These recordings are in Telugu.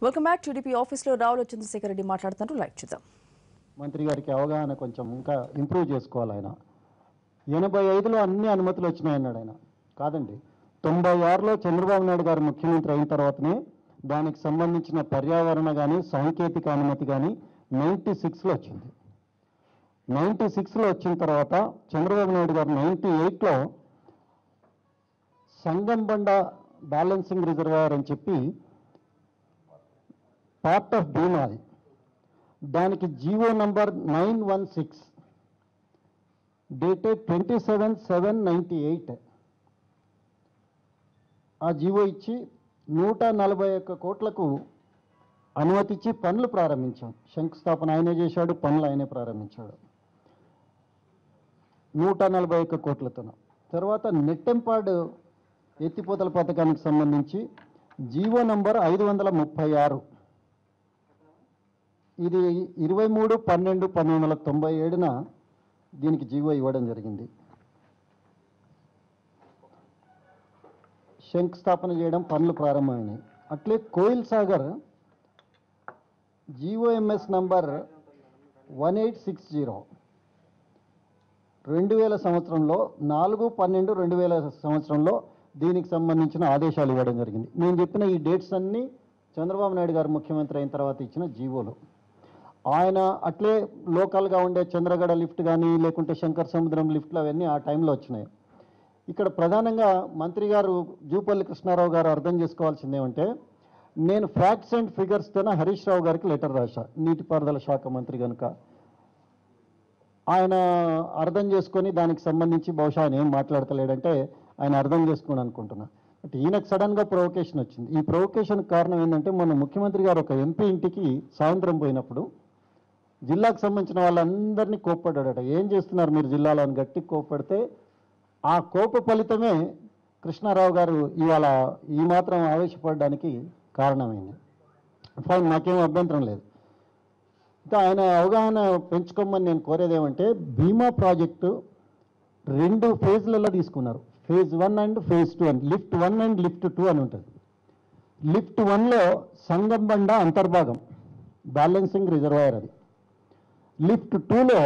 వెల్కమ్ బ్యాక్ టీడీపీ ఆఫీస్లో రావుల చంద్రశేఖర్ రెడ్డి మాట్లాడుతున్నారు లైవ్ చూద్దాం మంత్రి గారికి అవగాహన కొంచెం ఇంకా ఇంప్రూవ్ చేసుకోవాలి ఆయన ఎనభై ఐదులో అన్ని అనుమతులు వచ్చినాయన్నాడు ఆయన కాదండి తొంభై ఆరులో చంద్రబాబు నాయుడు గారు ముఖ్యమంత్రి అయిన తర్వాతనే దానికి సంబంధించిన పర్యావరణ కానీ సాంకేతిక అనుమతి కానీ నైంటీ సిక్స్లో వచ్చింది నైంటీ సిక్స్లో వచ్చిన తర్వాత చంద్రబాబు నాయుడు గారు నైంటీ ఎయిట్లో సంగంబండ బ్యాలెన్సింగ్ రిజర్వాయర్ అని చెప్పి పార్ట్ ఆఫ్ భీమా అది దానికి GO number nine one six dated twenty seven seven ninety eight ఆ జీవో ఇచ్చి నూట నలభై ఒక్క కోట్లకు అనుమతి ఇచ్చి పనులు ప్రారంభించాం శంకుస్థాపన ఆయనే చేశాడు పనులు ఆయనే ప్రారంభించాడు నూట నలభై ఒక్క కోట్లతో తర్వాత నెట్టెంపాడు ఎత్తిపోతల పథకానికి సంబంధించి జీవో నంబర్ ఐదు వందల ముప్పై ఆరు ఇది ఇరవై మూడు పన్నెండు పంతొమ్మిది వందల తొంభై ఏడున దీనికి జీవో ఇవ్వడం జరిగింది శంకుస్థాపన చేయడం పనులు ప్రారంభమైనాయి అట్లే Koil Sagar GOMS number one eight six zero రెండు వేల సంవత్సరంలో నాలుగు పన్నెండు రెండు వేల సంవత్సరంలో దీనికి సంబంధించిన ఆదేశాలు ఇవ్వడం జరిగింది నేను చెప్పిన ఈ డేట్స్ అన్నీ చంద్రబాబు నాయుడు గారు ముఖ్యమంత్రి అయిన తర్వాత ఇచ్చిన జీవోలు ఆయన అట్లే లోకల్గా ఉండే చంద్రగడ లిఫ్ట్ కానీ లేకుంటే శంకర్ సముద్రం లిఫ్ట్లు అవన్నీ ఆ టైంలో వచ్చినాయి ఇక్కడ ప్రధానంగా మంత్రి గారు జూపల్లి కృష్ణారావు గారు అర్థం చేసుకోవాల్సింది ఏమంటే నేను ఫ్యాక్ట్స్ అండ్ ఫిగర్స్తోనే హరీష్ రావు గారికి లెటర్ రాశా నీటిపారుదల శాఖ మంత్రి కనుక ఆయన అర్థం చేసుకొని దానికి సంబంధించి బహుశా ఆయన ఏం మాట్లాడతలేడంటే ఆయన అర్థం చేసుకుని అనుకుంటున్నా బట్ ఈయనకు సడన్గా ప్రొవకేషన్ వచ్చింది ఈ ప్రొవకేషన్ కారణం ఏంటంటే మొన్న ముఖ్యమంత్రి గారు ఒక ఎంపీ ఇంటికి సాయంత్రం పోయినప్పుడు జిల్లాకు సంబంధించిన వాళ్ళందరినీ కోప్పడ్డాడట ఏం చేస్తున్నారు మీరు జిల్లాలో అని గట్టి కోప్పడితే ఆ కోప ఫలితమే కృష్ణారావు గారు ఇవాళ ఈ మాత్రం ఆవేశపడడానికి కారణమైంది ఫైన్ నాకేం అభ్యంతరం లేదు ఇంకా ఆయన అవగాహన పెంచుకోమని నేను కోరేది ఏమంటే భీమా ప్రాజెక్టు రెండు ఫేజ్లలో తీసుకున్నారు phase one and phase two అని lift one and lift two అని ఉంటుంది లిఫ్ట్ వన్లో సంగంబండ అంతర్భాగం బ్యాలెన్సింగ్ రిజర్వాయర్ అది లిఫ్ట్ టూలో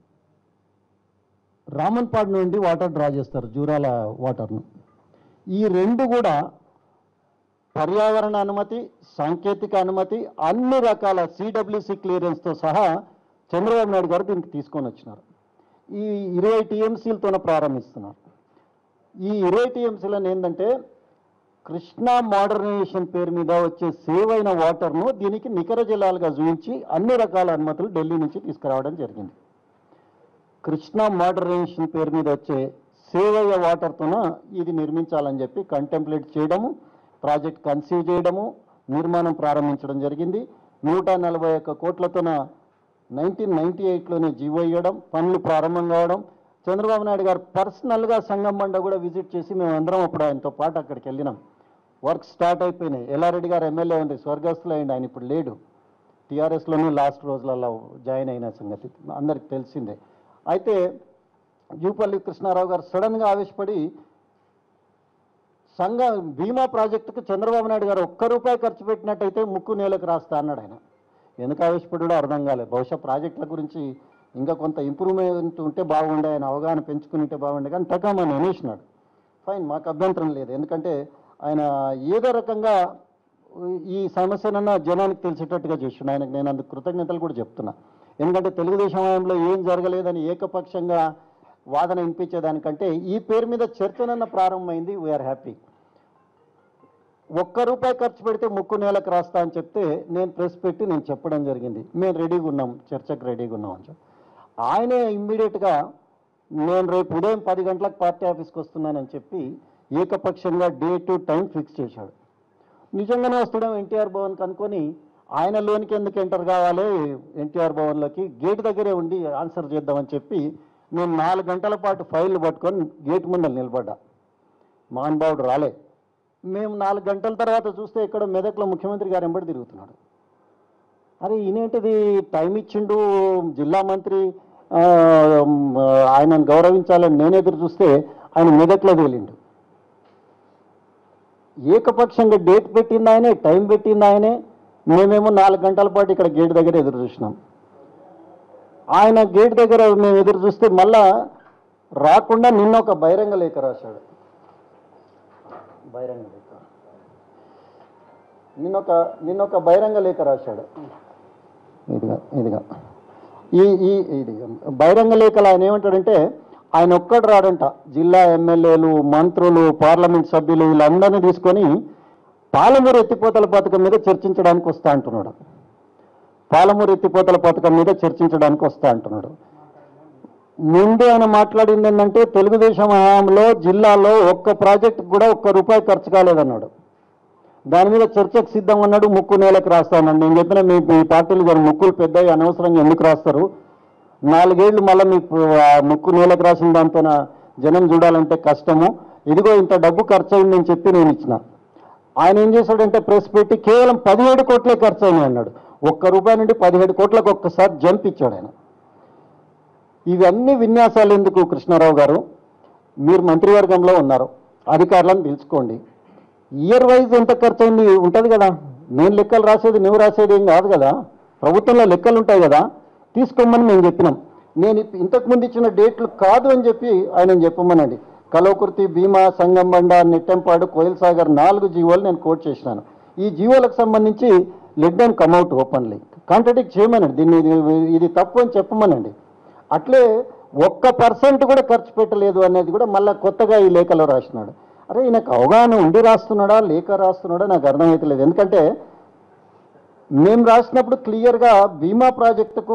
రామన్పాడు నుండి వాటర్ డ్రా చేస్తారు జూరాల వాటర్ను ఈ రెండు కూడా పర్యావరణ అనుమతి సాంకేతిక అనుమతి అన్ని రకాల సిడబ్ల్యూసి క్లియరెన్స్తో సహా చంద్రబాబు నాయుడు గారు దీనికి తీసుకొని వచ్చినారు ఈ ఇరవై టీఎంసీలతోనే ప్రారంభిస్తున్నారు ఈ ఇరవై టీఎంసీలను ఏంటంటే కృష్ణా మోడర్నైజేషన్ పేరు మీద వచ్చే సేవ్ అయిన వాటర్ను దీనికి నికర జలాలుగా చూపించి అన్ని రకాల అనుమతులు ఢిల్లీ నుంచి తీసుకురావడం జరిగింది కృష్ణా మోడర్నైజేషన్ పేరు మీద వచ్చే సేవ్ అయ్యే వాటర్తోన ఇది నిర్మించాలని చెప్పి కంటెంప్లేట్ చేయడము ప్రాజెక్ట్ కన్సీవ్ చేయడము నిర్మాణం ప్రారంభించడం జరిగింది నూట నలభై ఒక్క కోట్లతోన నైన్టీన్ నైన్టీ ఎయిట్లోనే జీవో ఇవ్వడం పనులు ప్రారంభం కావడం చంద్రబాబు నాయుడు గారు పర్సనల్గా సంగమండ కూడా విజిట్ చేసి మేము అందరం అప్పుడు ఆయనతో పాటు అక్కడికి వెళ్ళినాం వర్క్ స్టార్ట్ అయిపోయినాయి ఎల్లారెడ్డి గారు ఎమ్మెల్యే ఉండి స్వర్గస్థులు అయింది ఆయన ఇప్పుడు లేడు టీఆర్ఎస్లోనే లాస్ట్ రోజులలో జాయిన్ అయిన సంగతి అందరికి తెలిసిందే అయితే జూపల్లి కృష్ణారావు గారు సడన్గా ఆవేశపడి సంఘ బీమా ప్రాజెక్టుకు చంద్రబాబు నాయుడు గారు ఒక్క రూపాయి ఖర్చు పెట్టినట్టయితే ముక్కు నేలకు రాస్తా అన్నాడు ఆయన ఎందుకు ఆవేశపడ్డాడో అర్థం కాలేదు బహుశా ప్రాజెక్టుల గురించి ఇంకా కొంత ఇంప్రూవ్మెంట్ ఉంటే బాగుండే ఆయన అవగాహన పెంచుకుని ఉంటే బాగుండే కానీ టకామని అనేసినాడు ఫైన్ మాకు అభ్యంతరం లేదు ఎందుకంటే ఆయన ఏదో రకంగా ఈ సమస్యనన్నా జనానికి తెలిసేటట్టుగా చేసిండు ఆయనకు నేను అందుకు కృతజ్ఞతలు కూడా చెప్తున్నా ఎందుకంటే తెలుగుదేశం హయాంలో ఏం జరగలేదని ఏకపక్షంగా వాదన వినిపించేదానికంటే ఈ పేరు మీద చర్చనన్న ప్రారంభమైంది వీఆర్ హ్యాపీ ఒక్క రూపాయి ఖర్చు పెడితే ముక్కు నేలకు రాస్తా అని చెప్తే నేను ప్రెస్ పెట్టి నేను చెప్పడం జరిగింది మేము రెడీగా ఉన్నాం చర్చకు రెడీగా ఉన్నాం అని చెప్పి ఆయనే ఇమ్మీడియట్గా నేను రేపు ఉదయం పది గంటలకు పార్టీ ఆఫీస్కి వస్తున్నానని చెప్పి ఏకపక్షంగా డేటు టైం ఫిక్స్ చేశాడు నిజంగానే వస్తాడం ఎన్టీఆర్ భవన్కి అనుకొని ఆయన లోనికి ఎందుకు ఎంటర్ కావాలి ఎన్టీఆర్ భవన్లోకి గేట్ దగ్గరే ఉండి ఆన్సర్ చేద్దామని చెప్పి నేను నాలుగు గంటల పాటు ఫైల్ పట్టుకొని గేట్ ముందర నిలబడ్డా మహానుభావుడు రాలే మేము నాలుగు గంటల తర్వాత చూస్తే ఇక్కడ మెదక్లో ముఖ్యమంత్రి గారు ఎంబడి తిరుగుతున్నాడు అరే ఈయనేంటిది టైం ఇచ్చిండు జిల్లా మంత్రి ఆ, ఆయనను గౌరవించాలని నేను ఎదురు చూస్తే ఆయన మెదక్లో తేలిండు ఏకపక్షంగా డేట్ పెట్టింది ఆయనే టైం పెట్టింది ఆయనే మేమేమో నాలుగు గంటల పాటు ఇక్కడ గేట్ దగ్గర ఎదురు చూసినాం ఆయన గేట్ దగ్గర మేము ఎదురు చూస్తే మళ్ళా రాకుండా నిన్న ఒక బహిరంగ లేఖ రాశాడు బహిరంగ లేఖ నిన్నొక నిన్నొక బహిరంగ లేఖ రాశాడు ఇదిగా ఇదిగా ఈ ఈ ఇదిగా బహిరంగ లేఖలు ఆయన ఏమంటాడంటే ఆయన ఒక్కడు రాడంట జిల్లా ఎమ్మెల్యేలు మంత్రులు పార్లమెంట్ సభ్యులు వీళ్ళందరినీ తీసుకొని పాలమూరు ఎత్తిపోతల పథకం మీద చర్చించడానికి వస్తా అంటున్నాడు పాలమూరు ఎత్తిపోతల పథకం మీద చర్చించడానికి వస్తా అంటున్నాడు ముందు ఆయన మాట్లాడింది ఏంటంటే తెలుగుదేశం హయాంలో జిల్లాలో ఒక్క ప్రాజెక్ట్ కూడా ఒక్క రూపాయి ఖర్చు కాలేదన్నాడు దాని మీద చర్చకు సిద్ధం అన్నాడు ముక్కు నేలకు రాస్తానండి నేను చెప్పిన మీ మీ పార్టీలు గారు ముక్కులు పెద్దవి అనవసరంగా ఎందుకు రాస్తారు నాలుగేళ్లు మళ్ళీ మీ ఆ ముక్కు నేలకు రాసిన దాంతో జనం చూడాలంటే కష్టము ఇదిగో ఇంత డబ్బు ఖర్చు అయిందని చెప్పి నేను ఇచ్చిన ఆయన ఏం చేశాడంటే ప్రెస్ పెట్టి కేవలం పదిహేడు కోట్లే ఖర్చు అయినాయి అన్నాడు ఒక్క రూపాయి నుండి పదిహేడు కోట్లకు ఒక్కసారి జంప్ ఇచ్చాడు ఆయన ఇవన్నీ విన్యాసాలు ఎందుకు కృష్ణారావు గారు మీరు మంత్రివర్గంలో ఉన్నారు అధికారులను పిలుచుకోండి ఇయర్ వైజ్ ఎంత ఖర్చు అయింది ఉంటుంది కదా నేను లెక్కలు రాసేది నువ్వు రాసేది ఏం కాదు కదా ప్రభుత్వంలో లెక్కలు ఉంటాయి కదా తీసుకోమని మేము చెప్పినాం నేను ఇప్- ఇంతకుముందు ఇచ్చిన డేట్లు కాదు అని చెప్పి ఆయన చెప్పమనండి కలవకుర్తి భీమా సంగంబండ నెట్టెంపాడు కోయిల్ సాగర్ నాలుగు జీవోలు నేను కోట్ చేసినాను ఈ జీవోలకు సంబంధించి let them come out openly contradict చేయమనండి దీన్ని ఇది- ఇది తప్పు అని చెప్పమనండి అట్లే ఒక్క పర్సెంట్ కూడా ఖర్చు పెట్టలేదు అనేది కూడా మళ్ళీ కొత్తగా ఈ లేఖలో రాసినాడు అరే ఈయనకు అవగాహన ఉండి రాస్తున్నాడా లేఖ రాస్తున్నాడా నాకు అర్థమవుతలేదు ఎందుకంటే మేము రాసినప్పుడు క్లియర్గా బీమా ప్రాజెక్టుకు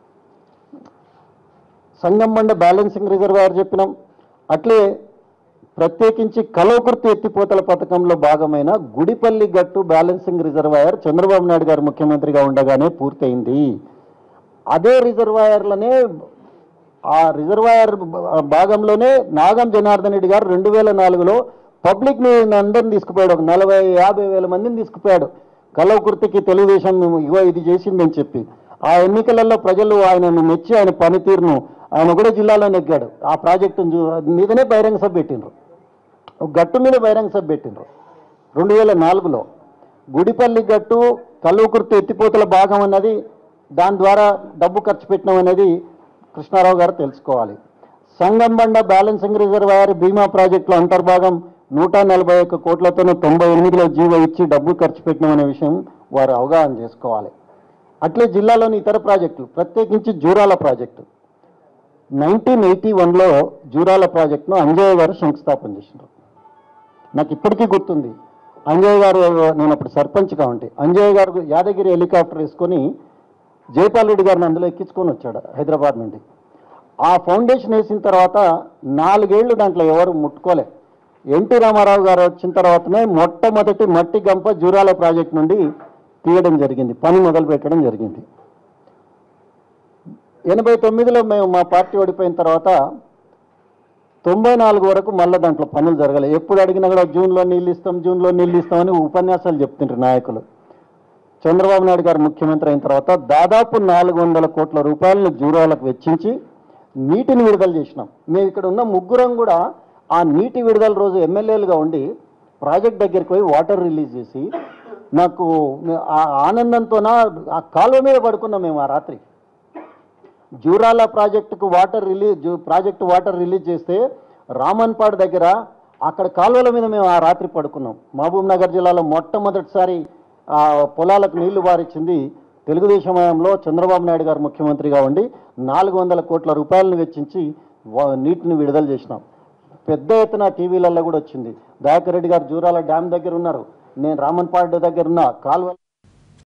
సంగంబండ బ్యాలెన్సింగ్ రిజర్వాయర్ చెప్పినాం అట్లే ప్రత్యేకించి కలవకుర్తి ఎత్తిపోతల పథకంలో భాగమైన గుడిపల్లి గట్టు బ్యాలెన్సింగ్ రిజర్వాయర్ చంద్రబాబు నాయుడు గారు ముఖ్యమంత్రిగా ఉండగానే పూర్తయింది అదే రిజర్వాయర్లనే ఆ రిజర్వాయర్ భా- భాగంలోనే నాగం జనార్దన్ రెడ్డి గారు రెండు వేల నాలుగులో పబ్లిక్ ని అందరిని తీసుకుపోయాడు ఒక నలభై యాభై వేల మందిని తీసుకుపోయాడు కలవకుర్తికి తెలుగుదేశం ఇగో ఇది చేసిందని చెప్పి ఆ ఎన్నికలలో ప్రజలు ఆయనను మెచ్చి ఆయన పనితీరును ఆయన కూడా జిల్లాలో నెగ్గాడు ఆ ప్రాజెక్టు మీదనే బహిరంగ సభ పెట్టిండ్రు ఒక గట్టు మీద బహిరంగ సభ పెట్టిండ్రు రెండు వేల నాలుగులో గుడిపల్లి గట్టు కల్లుకుర్తి ఎత్తిపోతల భాగం అన్నది దాని ద్వారా డబ్బు ఖర్చు పెట్టినాం అనేది కృష్ణారావు గారు తెలుసుకోవాలి సంగంబండ బ్యాలెన్సింగ్ రిజర్వాయర్ బీమా ప్రాజెక్టులో అంతర్భాగం నూట నలభై ఒక్క కోట్లతోనూ తొంభై ఎనిమిదిలో జీవో ఇచ్చి డబ్బు ఖర్చు పెట్టినాం అనే విషయం వారు అవగాహన చేసుకోవాలి అట్లే జిల్లాలోని ఇతర ప్రాజెక్టులు ప్రత్యేకించి జూరాల ప్రాజెక్టు నైన్టీన్ ఎయిటీ వన్లో జూరాల ప్రాజెక్టును అంజయ్య గారు శంకుస్థాపన చేసినారు నాకు ఇప్పటికీ గుర్తుంది అంజయ్య గారు నేను అప్పుడు సర్పంచ్గా ఉంటే అంజయ్య గారు యాదగిరి హెలికాప్టర్ వేసుకొని జైపాల్ రెడ్డి గారిని అందులో ఎక్కించుకొని వచ్చాడు హైదరాబాద్ నుండి ఆ ఫౌండేషన్ వేసిన తర్వాత నాలుగేళ్లు దాంట్లో ఎవరు ముట్టుకోలే ఎన్టీ రామారావు గారు వచ్చిన తర్వాతనే మొట్టమొదటి మట్టి గంప జూరాల ప్రాజెక్ట్ నుండి తీయడం జరిగింది పని మొదలు పెట్టడం జరిగింది ఎనభై తొమ్మిదిలో మేము మా పార్టీ ఓడిపోయిన తర్వాత తొంభై నాలుగు వరకు మళ్ళీ దాంట్లో పనులు జరగలేదు ఎప్పుడు అడిగినా కూడా జూన్లో నీళ్ళు ఇస్తాం జూన్లో నీళ్ళు ఇస్తామని ఉపన్యాసాలు చెప్తుంటారు నాయకులు చంద్రబాబు నాయుడు గారు ముఖ్యమంత్రి అయిన తర్వాత దాదాపు నాలుగు వందల కోట్ల రూపాయలను జూరాలకు వెచ్చించి నీటిని విడుదల చేసినాం మేము ఇక్కడ ఉన్న ముగ్గురం కూడా ఆ నీటి విడుదల రోజు ఎమ్మెల్యేలుగా ఉండి ప్రాజెక్ట్ దగ్గరికి పోయి వాటర్ రిలీజ్ చేసి నాకు ఆ ఆనందంతోన ఆ కాలువ మీద పడుకున్నాం మేము ఆ రాత్రి జూరాల ప్రాజెక్టుకు వాటర్ రిలీజ్ జూ- ప్రాజెక్టు వాటర్ రిలీజ్ చేస్తే రామన్పాడు దగ్గర అక్కడ కాలువల మీద మేము ఆ రాత్రి పడుకున్నాం మహబూబ్ నగర్ జిల్లాలో మొట్టమొదటిసారి ఆ పొలాలకు నీళ్లు బారిచ్చింది తెలుగుదేశం హయాంలో చంద్రబాబు నాయుడు గారు ముఖ్యమంత్రిగా ఉండి నాలుగు వందల కోట్ల రూపాయలను వెచ్చించి వా- నీటిని విడుదల చేసినాం పెద్ద ఎత్తున టీవీలలో కూడా వచ్చింది దయాకర్ రెడ్డి గారు జూరాల డ్యామ్ దగ్గర ఉన్నారు నేను రామన్పాడు దగ్గర ఉన్న కాలువ